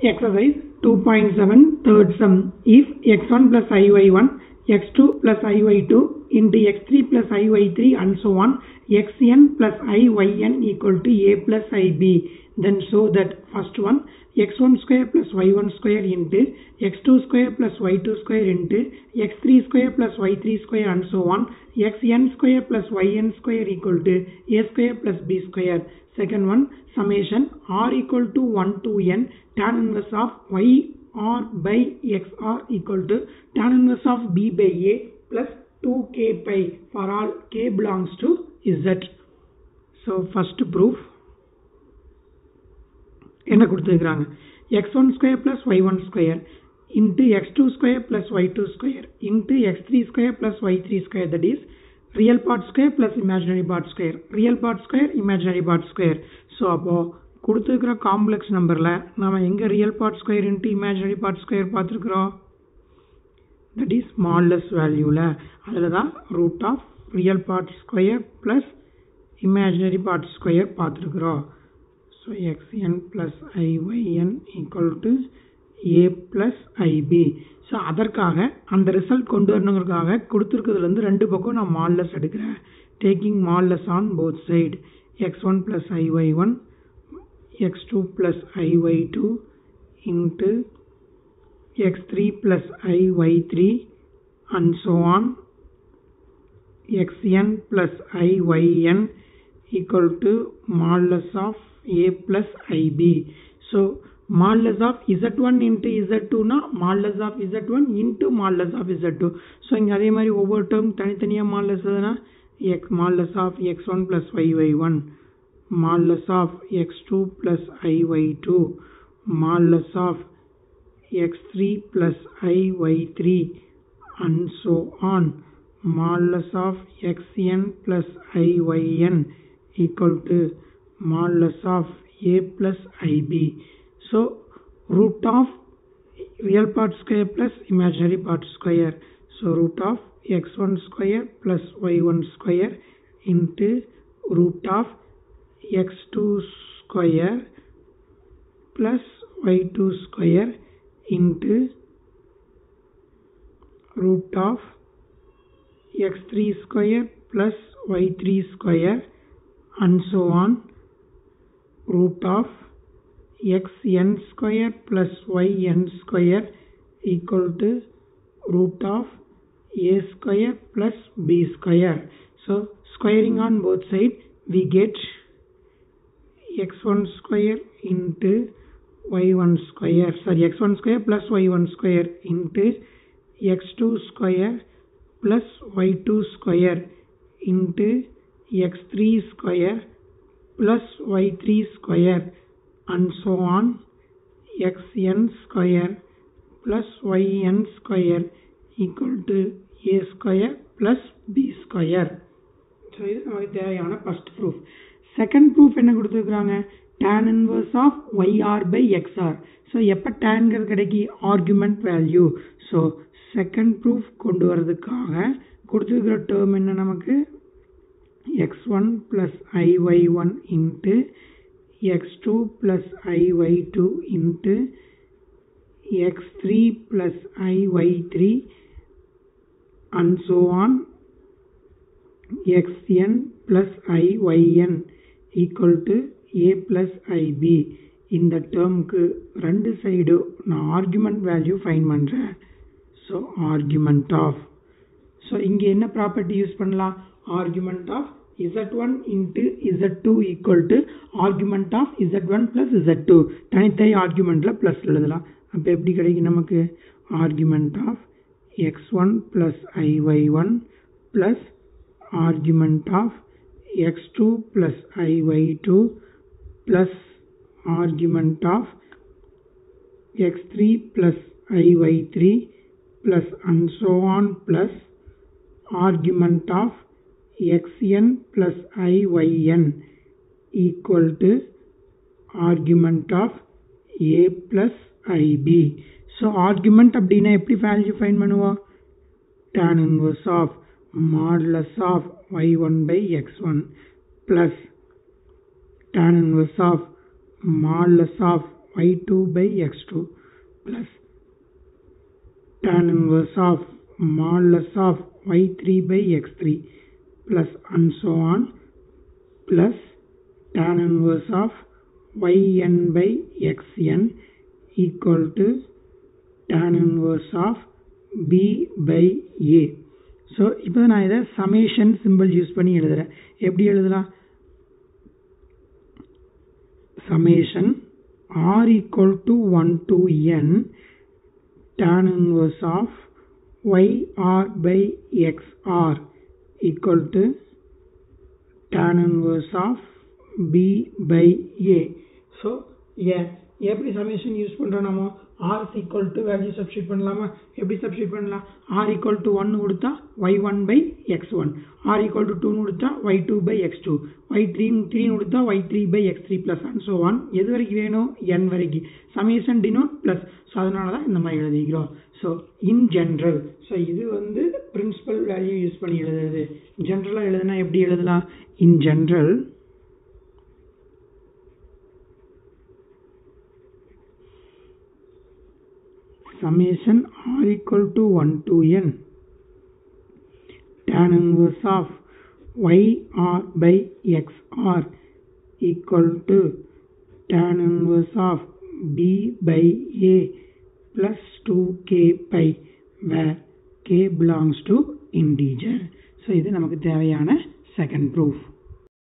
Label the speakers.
Speaker 1: Exercise 2.7 third sum. If x1 plus iy1, x2 plus iy2 into x3 plus iy3 and so on, xn plus iyn equal to a plus ib. Then show that first one x1 square plus y1 square into x2 square plus y2 square into x3 square plus y3 square and so on, xn square plus yn square equal to a square plus b square. Second one summation r equal to 1 to n tan inverse of y r by x r equal to tan inverse of b by a plus 2k pi for all k belongs to z. So first proof என்ன கொடுத்துருக்குறாங்க x one square plus y one square into x two square plus y two square into x three square plus y three square that is real part square plus imaginary part square real part square imaginary part square so அப்போது கொடுத்துருக்கிற complex நம்பரில் நம்ம எங்கே real part square into imaginary part square பார்த்துருக்குறோம் that is modulus வேல்யூவில் அதில் தான் root of real part square plus imaginary part square பார்த்துருக்குறோம் so xn plus iyn equal to a plus ib so அதற்காக அந்த ரிசல்ட் கொண்டு வரணுங்கிறதுக்காக கொடுத்துருக்கிறதுலேருந்து ரெண்டு பக்கம் நான் மால்லஸ் எடுக்கிறேன் taking modulus on both side x one plus i y one x two plus i y two into x three plus i y three and so on xn plus iyn equal to modulus of a plus ib. So modulus of z1 into z2 னா modulus of z1 into modulus of z2. So இங்கே அதே மாதிரி ஒவ்வொரு term தனித்தனியாக modulus எதுனா x modulus of x one plus y one modulus of x two plus i y two modulus of x three plus i y three and so on modulus of xn plus iyn equal to modulus of a plus ib. So root of real part square plus imaginary part square. So root of x1 square plus y1 square into root of x2 square plus y2 square into root of x3 square plus y3 square and so on root of xn square plus yn square equal to root of a square plus b square so squaring on both sides we get x1 square into y1 square sorry x1 square plus y1 square into x2 square plus y2 square into x3 square plus y3 square and so on xn square plus yn square equal to a square plus b square so இது நமக்கு தேவையான first proof second proof என்ன கொடுத்துருக்குறாங்க tan inverse of y r by x r so எப்போ டேன்கிறது கிடைக்கி argument value so second proof கொண்டு வரதுக்காக கொடுத்துருக்கிற டேர்ம் என்ன நமக்கு x one plus i y one into x two plus i y two into x three plus i y three and so on xn plus iyn equal to a plus ib இந்த டேர்முக்கு ரெண்டு side நான் argument value find பண்ணுறேன் so argument of so இங்கே என்ன property use பண்ணலாம் argument of z one into z two equal to argument of z one plus z two தனித்தனி ஆர்குமெண்ட்டில் plus எழுதலாம் அப்போ எப்படி கிடைக்கும் நமக்கு argument of x one plus i y one plus argument of x2 plus iy2 plus argument of x3 plus iy3 plus and so on plus argument of xn plus iyn equal to argument of a plus ib so argument அப்படின்னா எப்படி value find பண்ணுவோம் tan inverse of modulus of y1 by x1 plus tan inverse of modulus of y2 by x2 plus tan inverse of modulus of y3 by x3 plus and so on plus tan inverse of yn by xn equal to tan inverse of b by a so இப்போ நான் இதை summation simple use பண்ணி எழுதுகிறேன் எப்படி எழுதலாம் summation r equal to 1 to n tan inverse of yr by xr equal to tan inverse of b by a so ஏன் எப்படி summation use பண்ணுறோம் நம்ம r equal to value substitute பண்ணலாமா எப்படி சப்ஸ்டியூட் பண்ணலாம் ஆர் ஈக்குவல் டு ஒன் கொடுத்தா y one by x one r equal to டூன்னு கொடுத்தா y two by x two y three த்ரீன்னு கொடுத்தா y three by x three plus and so one எது வரைக்கும் வேணும் என் வரைக்கும் சமேஷன் டினோட் ப்ளஸ் ஸோ அதனால தான் இந்த மாதிரி எழுதிக்கிறோம் ஸோ இன் ஜென்ரல் ஸோ இது வந்து பிரின்சிபல் வேல்யூ யூஸ் பண்ணி எழுதுறது ஜென்ரலாக எழுதுனா எப்படி எழுதலாம் in general summation r equal to 1 to n tan inverse of yr by xr equal to tan inverse of b by a plus 2k pi where k belongs to integer so இது நமக்கு தேவையான second proof